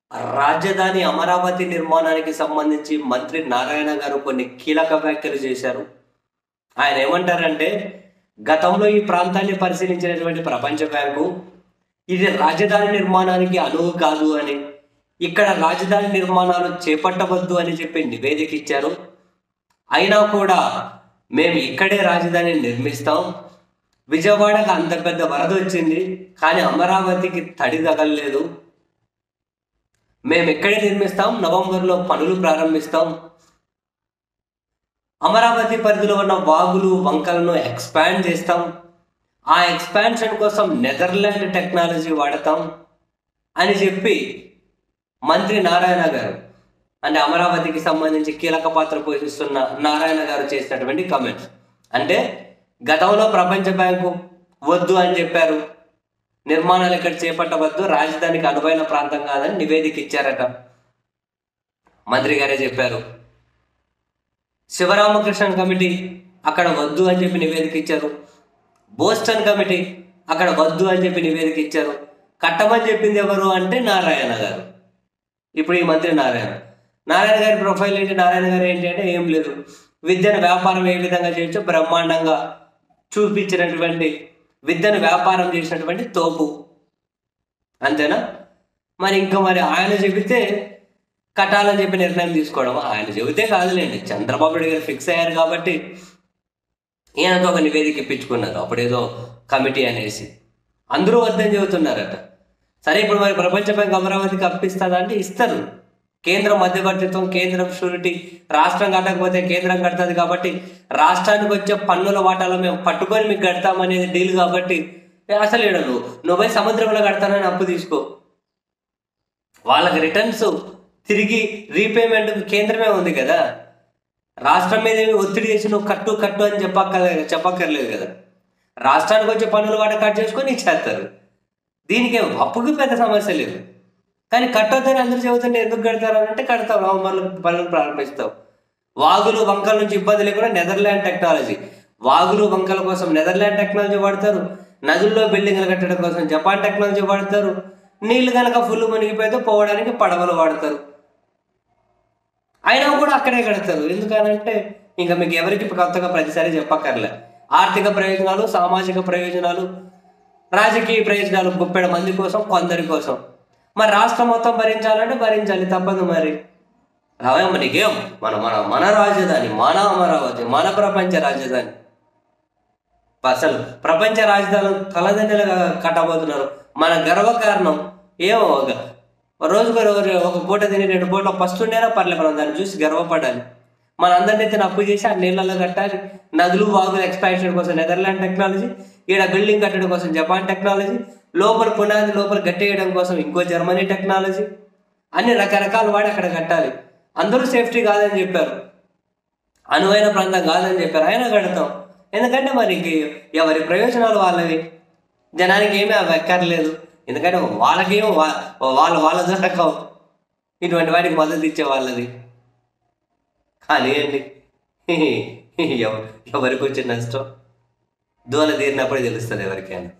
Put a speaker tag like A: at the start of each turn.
A: రాజధాని అమరావతి నిర్మాణానికి సంబంధించి మంత్రి నారాయణ గారు కొన్ని కీలక వ్యాఖ్యలు చేశారు ఆయన ఏమంటారంటే గతంలో ఈ ప్రాంతాన్ని పరిశీలించినటువంటి ప్రపంచ బ్యాంకు ఇది రాజధాని నిర్మాణానికి అనువు కాదు అని ఇక్కడ రాజధాని నిర్మాణాలు చేపట్టవద్దు అని చెప్పి నివేదిక ఇచ్చారు అయినా కూడా మేము ఇక్కడే రాజధాని నిర్మిస్తాం విజయవాడకు అంత పెద్ద వరద వచ్చింది కానీ అమరావతికి తడి తగలలేదు మేము ఇక్కడే నిర్మిస్తాం నవంబర్లో పనులు ప్రారంభిస్తాం అమరావతి పరిధిలో ఉన్న వాగులు వంకలను ఎక్స్పాండ్ చేస్తాం ఆ ఎక్స్పాన్షన్ కోసం నెదర్లాండ్ టెక్నాలజీ వాడతాం అని చెప్పి మంత్రి నారాయణ గారు అంటే అమరావతికి సంబంధించి కీలక పాత్ర పోషిస్తున్న నారాయణ గారు చేసినటువంటి కమెంట్స్ అంటే గతంలో ప్రపంచ బ్యాంకు వద్దు అని చెప్పారు నిర్మాణాలు ఇక్కడ చేపట్టవద్దు రాజధానికి అనువైన ప్రాంతం కాదని నివేదిక ఇచ్చారట మంత్రి గారే చెప్పారు శివరామకృష్ణన్ కమిటీ అక్కడ వద్దు అని చెప్పి నివేదిక ఇచ్చారు బోస్టన్ కమిటీ అక్కడ వద్దు అని చెప్పి నివేదిక ఇచ్చారు కట్టమని చెప్పింది ఎవరు అంటే నారాయణ గారు ఇప్పుడు ఈ మంత్రి నారాయణ నారాయణ గారి ప్రొఫైల్ ఏంటి నారాయణ గారు ఏంటి అంటే ఏం లేదు విద్యను వ్యాపారం ఏ విధంగా చేయొచ్చో బ్రహ్మాండంగా చూపించినటువంటి విద్యను వ్యాపారం చేసినటువంటి తోపు అంతేనా మరి ఇంకా మరి ఆయన చెబితే కట్టాలని చెప్పి నిర్ణయం తీసుకోవడం ఆయన చెబితే కాదులేండి చంద్రబాబు నాయుడు గారు ఫిక్స్ అయ్యారు కాబట్టి ఈయనతో ఒక నివేదిక ఇప్పించుకున్నారు అప్పుడేదో కమిటీ అనేసి అందరూ వద్దని చెబుతున్నారట సరే ఇప్పుడు మరి ప్రపంచ బ్యాంక్ అమరావతికి అప్పిస్తుందా అంటే ఇస్తారు కేంద్రం మధ్యవర్తిత్వం కేంద్రం షూరిటీ రాష్ట్రం కట్టకపోతే కేంద్రం కడుతుంది కాబట్టి రాష్ట్రానికి వచ్చే పన్నుల వాటాలో మేము పట్టుకొని మీకు కడతామనేది డీల్ కాబట్టి అసలు ఈడ నువ్వు నువ్వు పోయి సముద్రంలో కడతానని అప్పు తీసుకో వాళ్ళకి రిటర్న్స్ తిరిగి రీపేమెంట్ కేంద్రమే ఉంది కదా రాష్ట్రం మీద ఏమి ఒత్తిడి చేసి నువ్వు కట్టు కట్టు అని చెప్పక్కర్ చెప్పక్కర్లేదు కదా రాష్ట్రానికి వచ్చే పన్నుల వాట కట్ చేసుకొని ఇచ్చేస్తారు దీనికి ఏం అప్పుకి పెద్ద సమస్య లేదు కానీ కట్టొద్దని అందరూ చెబుతుంటే ఎందుకు కడతారు అని అంటే కడతావు నవంబర్లో పనులు ప్రారంభిస్తావు వాగులు వంకల నుంచి ఇబ్బంది లేకుండా నెదర్లాండ్ టెక్నాలజీ వాగులు వంకల కోసం నెదర్లాండ్ టెక్నాలజీ వాడతారు నదుల్లో బిల్డింగ్లు కట్టడం కోసం జపాన్ టెక్నాలజీ వాడతారు నీళ్లు కనుక ఫుల్ మునిగిపోతే పోవడానికి పడవలు వాడతారు అయినా కూడా అక్కడే కడతారు ఎందుకనంటే ఇంకా మీకు ఎవరికి కొత్తగా ప్రతిసారి చెప్పక్కర్లే ఆర్థిక ప్రయోజనాలు సామాజిక ప్రయోజనాలు రాజకీయ ప్రయోజనాలు ముప్పై మంది కోసం కొందరి కోసం మరి రాష్ట్రం మొత్తం భరించాలంటే భరించాలి తప్పదు మరి అవే మనకేం మన మన మన రాజధాని మన అమరావతి మన ప్రపంచ రాజధాని అసలు ప్రపంచ రాజధాని తలదండలుగా కట్టబోతున్నారు మన గర్వకారణం ఏమో ఒక రోజుకు రోజు ఒక పూట తిని రెండు పూట ఫస్ట్ ఉండేనా పర్లేదు మనం దాన్ని చూసి గర్వపడాలి మన అందరినీ అయితే అప్పు చేసి ఆ నీళ్ళలో కట్టాలి నదులు వాగులు ఎక్స్పాన్షన్ కోసం నెదర్లాండ్ టెక్నాలజీ ఈడ బిల్డింగ్ కట్టడం కోసం జపాన్ టెక్నాలజీ లోపల పునాది లోపల గట్టేయడం కోసం ఇంకో జర్మనీ టెక్నాలజీ అన్ని రకరకాలు వాడి అక్కడ కట్టాలి అందరూ సేఫ్టీ కాదని చెప్పారు అనువైన ప్రాంతం కాదని చెప్పారు అయినా కడతాం ఎందుకంటే మరి ఇంక ఎవరి ప్రయోజనాలు వాళ్ళవి జనానికి ఏమీ అవి ఎక్కర్లేదు ఎందుకంటే వాళ్ళకేమో వా- వాళ్ళ వాళ్ళ దొరకవు ఇటువంటి వాటికి మద్దతు ఇచ్చే వాళ్ళది కానీ అండి ఎవ- ఎవరికి వచ్చిన నష్టం దూల తీరినప్పుడే తెలుస్తుంది ఎవరికైనా